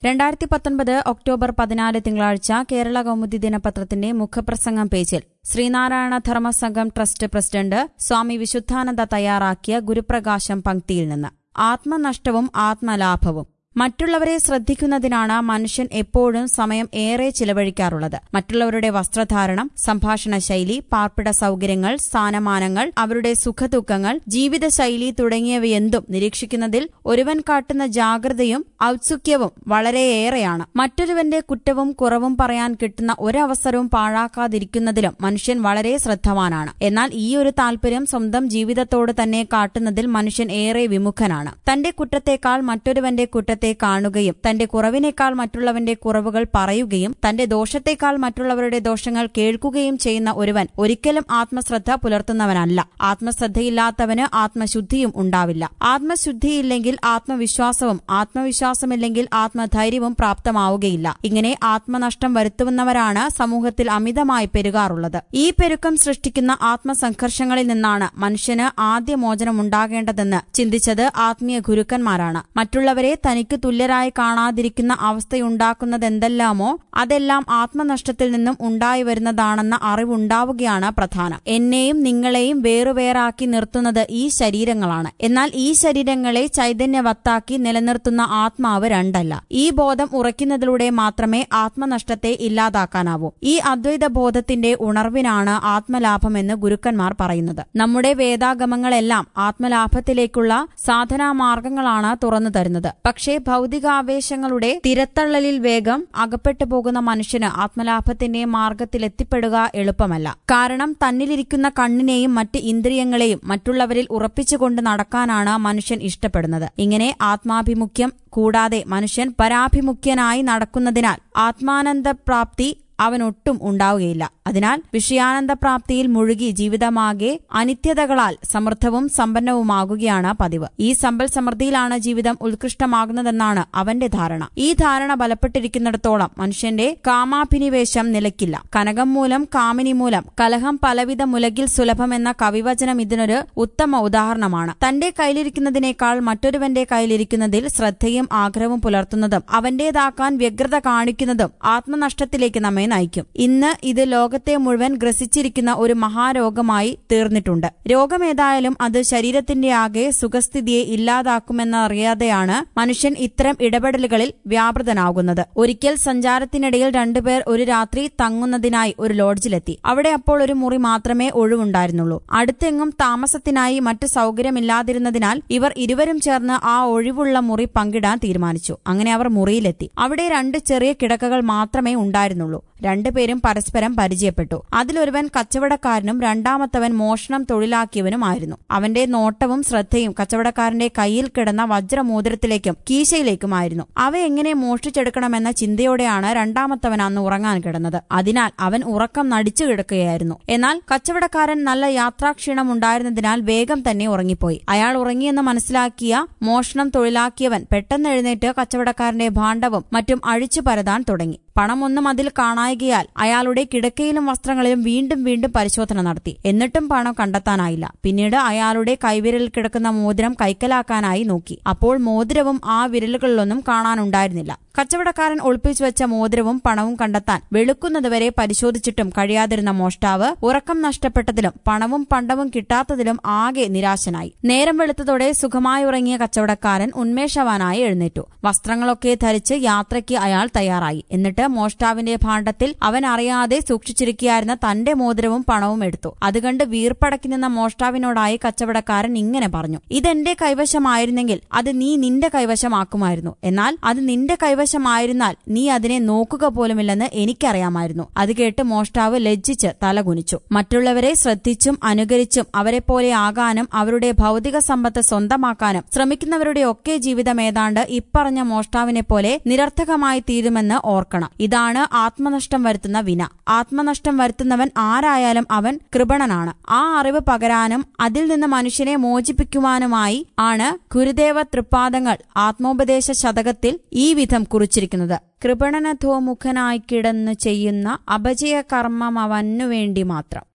രണ്ടായിരത്തി പത്തൊൻപത് ഒക്ടോബർ പതിനാല് തിങ്കളാഴ്ച കേരള കൗമുദി ദിനപത്രത്തിന്റെ മുഖപ്രസംഗം പേജിൽ ശ്രീനാരായണ ധർമ്മസംഘം ട്രസ്റ്റ് പ്രസിഡന്റ് സ്വാമി വിശുദ്ധാനന്ദ തയ്യാറാക്കിയ ഗുരുപ്രകാശം പങ്ക്തിയിൽ നിന്ന് ആത്മനഷ്ടവും ആത്മലാഭവും മറ്റുള്ളവരെ ശ്രദ്ധിക്കുന്നതിനാണ് മനുഷ്യൻ എപ്പോഴും സമയം ഏറെ ചിലവഴിക്കാറുള്ളത് മറ്റുള്ളവരുടെ വസ്ത്രധാരണം സംഭാഷണ ശൈലി പാർപ്പിട സൌകര്യങ്ങൾ സ്ഥാനമാനങ്ങൾ അവരുടെ സുഖദുഃഖങ്ങൾ ജീവിതശൈലി തുടങ്ങിയവയെന്തും നിരീക്ഷിക്കുന്നതിൽ ഒരുവൻ കാട്ടുന്ന ജാഗ്രതയും ഔത്സുക്യവും വളരെയേറെയാണ് മറ്റൊരുവന്റെ കുറ്റവും കുറവും പറയാൻ കിട്ടുന്ന ഒരവസരവും പാഴാക്കാതിരിക്കുന്നതിലും മനുഷ്യൻ വളരെ ശ്രദ്ധവാനാണ് എന്നാൽ ഈ ഒരു താൽപര്യം സ്വന്തം ജീവിതത്തോട് തന്നെ കാട്ടുന്നതിൽ മനുഷ്യൻ ഏറെ വിമുഖനാണ് തന്റെ കുറ്റത്തേക്കാൾ മറ്റൊരുവന്റെ കുറ്റത്തെ കാണുകയും തന്റെ കുറവിനേക്കാൾ മറ്റുള്ളവന്റെ കുറവുകൾ പറയുകയും തന്റെ ദോഷത്തേക്കാൾ മറ്റുള്ളവരുടെ ദോഷങ്ങൾ കേൾക്കുകയും ചെയ്യുന്ന ഒരുവൻ ഒരിക്കലും ആത്മശ്രദ്ധ പുലർത്തുന്നവനല്ല ആത്മശ്രദ്ധയില്ലാത്തവന് ആത്മശുദ്ധിയും ഉണ്ടാവില്ല ആത്മശുദ്ധിയില്ലെങ്കിൽ ആത്മവിശ്വാസവും ആത്മവിശ്വാസമില്ലെങ്കിൽ ആത്മധൈര്യവും പ്രാപ്തമാവുകയില്ല ഇങ്ങനെ ആത്മനഷ്ടം വരുത്തുന്നവരാണ് സമൂഹത്തിൽ അമിതമായി പെരുകാറുള്ളത് ഈ പെരുക്കം സൃഷ്ടിക്കുന്ന ആത്മസംഘർഷങ്ങളിൽ നിന്നാണ് മനുഷ്യന് ആദ്യ മോചനമുണ്ടാകേണ്ടതെന്ന് ചിന്തിച്ചത് ആത്മീയ ഗുരുക്കന്മാരാണ് മറ്റുള്ളവരെ തനിക്ക് തുല്യരായി കാണാതിരിക്കുന്ന അവസ്ഥയുണ്ടാക്കുന്നതെന്തെല്ലാമോ അതെല്ലാം ആത്മനഷ്ടത്തിൽ നിന്നും ഉണ്ടായി വരുന്നതാണെന്ന അറിവുണ്ടാവുകയാണ് പ്രധാനം എന്നെയും നിങ്ങളെയും വേറുവേറാക്കി നിർത്തുന്നത് ഈ ശരീരങ്ങളാണ് എന്നാൽ ഈ ശരീരങ്ങളെ ചൈതന്യവത്താക്കി നിലനിർത്തുന്ന ആത്മാവ് രണ്ടല്ല ഈ ബോധം ഉറയ്ക്കുന്നതിലൂടെ മാത്രമേ ആത്മനഷ്ടത്തെ ഇല്ലാതാക്കാനാവൂ ഈ അദ്വൈത ബോധത്തിന്റെ ഉണർവിനാണ് ആത്മലാഭമെന്ന് ഗുരുക്കന്മാർ പറയുന്നത് നമ്മുടെ വേദാഗമങ്ങളെല്ലാം ആത്മലാഭത്തിലേക്കുള്ള സാധനാമാർഗങ്ങളാണ് തുറന്നു തരുന്നത് പക്ഷേ ഭൗതികാവേശങ്ങളുടെ തിരത്തള്ളലിൽ വേഗം അകപ്പെട്ടു പോകുന്ന മനുഷ്യന് ആത്മലാഭത്തിന്റെ മാർഗത്തിലെത്തിപ്പെടുക എളുപ്പമല്ല കാരണം തന്നിലിരിക്കുന്ന കണ്ണിനെയും മറ്റ് ഇന്ദ്രിയങ്ങളെയും മറ്റുള്ളവരിൽ ഉറപ്പിച്ചുകൊണ്ട് നടക്കാനാണ് മനുഷ്യൻ ഇഷ്ടപ്പെടുന്നത് ഇങ്ങനെ ആത്മാഭിമുഖ്യം കൂടാതെ മനുഷ്യൻ പരാഭിമുഖ്യനായി നടക്കുന്നതിനാൽ ആത്മാനന്ദപ്രാപ്തി അവനൊട്ടും ഉണ്ടാവുകയില്ല അതിനാൽ വിഷയാനന്ദ പ്രാപ്തിയിൽ മുഴുകി ജീവിതമാകെ അനിത്യതകളാൽ സമൃദ്ധവും സമ്പന്നവുമാകുകയാണ് പതിവ് ഈ സമ്പൽ സമൃദ്ധിയിലാണ് ജീവിതം ഉത്കൃഷ്ടമാകുന്നതെന്നാണ് അവന്റെ ധാരണ ഈ ധാരണ ബലപ്പെട്ടിരിക്കുന്നിടത്തോളം മനുഷ്യന്റെ കാമാഭിനിവേശം നിലയ്ക്കില്ല കനകം മൂലം കാമിനി മൂലം കലഹം പലവിധ മുലകിൽ സുലഭം എന്ന കവിവചനം ഇതിനൊരു ഉത്തമ ഉദാഹരണമാണ് തന്റെ കയ്യിലിരിക്കുന്നതിനേക്കാൾ മറ്റൊരുവന്റെ കയ്യിലിരിക്കുന്നതിൽ ശ്രദ്ധയും ആഗ്രഹവും പുലർത്തുന്നതും അവന്റേതാക്കാൻ വ്യഗ്രത കാണിക്കുന്നതും ആത്മനഷ്ടത്തിലേക്ക് നമ്മെ നയിക്കും ഇന്ന് ഇത് ലോകത്തെ മുഴുവൻ ഗ്രസിച്ചിരിക്കുന്ന ഒരു മഹാരോഗമായി തീർന്നിട്ടുണ്ട് രോഗമേതായാലും അത് ശരീരത്തിന്റെ ആകെ സുഖസ്ഥിതിയെ ഇല്ലാതാക്കുമെന്നറിയാതെയാണ് മനുഷ്യൻ ഇത്തരം ഇടപെടലുകളിൽ വ്യാപൃതനാകുന്നത് ഒരിക്കൽ സഞ്ചാരത്തിനിടയിൽ രണ്ടുപേർ ഒരു രാത്രി തങ്ങുന്നതിനായി ഒരു ലോഡ്ജിലെത്തി അവിടെ അപ്പോൾ ഒരു മുറി മാത്രമേ ഒഴിവുണ്ടായിരുന്നുള്ളൂ അടുത്തെങ്ങും താമസത്തിനായി മറ്റു സൌകര്യമില്ലാതിരുന്നതിനാൽ ഇവർ ഇരുവരും ചേർന്ന് ആ ഒഴിവുള്ള മുറി പങ്കിടാൻ തീരുമാനിച്ചു അങ്ങനെ അവർ മുറിയിലെത്തി അവിടെ രണ്ട് ചെറിയ കിടക്കകൾ മാത്രമേ ഉണ്ടായിരുന്നുള്ളൂ രണ്ടുപേരും പരസ്പരം പരിചയപ്പെട്ടു അതിലൊരുവൻ കച്ചവടക്കാരനും രണ്ടാമത്തവൻ മോഷണം തൊഴിലാക്കിയവനുമായിരുന്നു അവന്റെ നോട്ടവും ശ്രദ്ധയും കച്ചവടക്കാരന്റെ കയ്യിൽ കിടന്ന വജ്രമോതിരത്തിലേക്കും കീശയിലേക്കുമായിരുന്നു അവ എങ്ങനെ മോഷ്ടിച്ചെടുക്കണമെന്ന ചിന്തയോടെയാണ് രണ്ടാമത്തവൻ അന്ന് ഉറങ്ങാൻ കിടന്നത് അതിനാൽ അവൻ ഉറക്കം നടിച്ചു കിടക്കുകയായിരുന്നു എന്നാൽ കച്ചവടക്കാരൻ നല്ല യാത്രാക്ഷീണം ഉണ്ടായിരുന്നതിനാൽ വേഗം തന്നെ ഉറങ്ങിപ്പോയി അയാൾ ഉറങ്ങിയെന്ന് മനസ്സിലാക്കിയ മോഷണം തൊഴിലാക്കിയവൻ പെട്ടെന്ന് എഴുന്നേറ്റ് കച്ചവടക്കാരന്റെ ഭാണ്ഡവും മറ്റും അഴിച്ചു പരതാൻ തുടങ്ങി പണമൊന്നും അതിൽ കാണായികയാൽ അയാളുടെ കിടക്കയിലും വസ്ത്രങ്ങളിലും വീണ്ടും വീണ്ടും പരിശോധന നടത്തി എന്നിട്ടും പണം കണ്ടെത്താനായില്ല പിന്നീട് അയാളുടെ കൈവിരലിൽ കിടക്കുന്ന മോതിരം കൈക്കലാക്കാനായി നോക്കി അപ്പോൾ മോതിരവും ആ വിരലുകളിലൊന്നും കാണാനുണ്ടായിരുന്നില്ല കച്ചവടക്കാരൻ ഒളിപ്പിച്ചു വെച്ച മോതിരവും പണവും കണ്ടെത്താൻ വെളുക്കുന്നതുവരെ പരിശോധിച്ചിട്ടും കഴിയാതിരുന്ന മോഷ്ടാവ് ഉറക്കം നഷ്ടപ്പെട്ടതിലും പണവും പണ്ടവും കിട്ടാത്തതിലും ആകെ നിരാശനായി നേരം വെളുത്തതോടെ സുഖമായി ഉറങ്ങിയ കച്ചവടക്കാരൻ ഉന്മേഷവാനായി എഴുന്നേറ്റു വസ്ത്രങ്ങളൊക്കെ ധരിച്ച് യാത്രയ്ക്ക് അയാൾ തയ്യാറായി എന്നിട്ട് മോഷ്ടാവിന്റെ ഭാണ്ഡത്തിൽ അവൻ അറിയാതെ സൂക്ഷിച്ചിരിക്കുകയായിരുന്ന തന്റെ മോതിരവും പണവും എടുത്തു അത് കണ്ട് വീർപ്പടക്കി നിന്ന മോഷ്ടാവിനോടായി കച്ചവടക്കാരൻ ഇങ്ങനെ പറഞ്ഞു ഇതെന്റെ കൈവശമായിരുന്നെങ്കിൽ അത് നീ നിന്റെ കൈവശമാക്കുമായിരുന്നു എന്നാൽ അത് നിന്റെ കൈവശമായിരുന്നാൽ നീ അതിനെ നോക്കുക പോലുമില്ലെന്ന് എനിക്കറിയാമായിരുന്നു അത് കേട്ട് മോഷ്ടാവ് ലജ്ജിച്ച് തലകുനിച്ചു മറ്റുള്ളവരെ ശ്രദ്ധിച്ചും അനുകരിച്ചും അവരെപ്പോലെ ആകാനും അവരുടെ ഭൗതിക സമ്പത്ത് സ്വന്തമാക്കാനും ശ്രമിക്കുന്നവരുടെ ഒക്കെ ജീവിതം ഏതാണ്ട് ഇപ്പറഞ്ഞ മോഷ്ടാവിനെ പോലെ നിരർത്ഥകമായി തീരുമെന്ന് ഓർക്കണം ഇതാണ് ആത്മനഷ്ടം വരുത്തുന്ന വിന ആത്മനഷ്ടം വരുത്തുന്നവൻ ആരായാലും അവൻ കൃപണനാണ് ആ അറിവ് പകരാനും അതിൽ നിന്ന് മനുഷ്യനെ മോചിപ്പിക്കുവാനുമായി ആണ് ഗുരുദേവ തൃപ്പാദങ്ങൾ ആത്മോപദേശ ശതകത്തിൽ ഈ വിധം കുറിച്ചിരിക്കുന്നത് കൃപണനധോമുഖനായി കിടന്ന് ചെയ്യുന്ന അപജയ കർമ്മം അവനുവേണ്ടി മാത്രം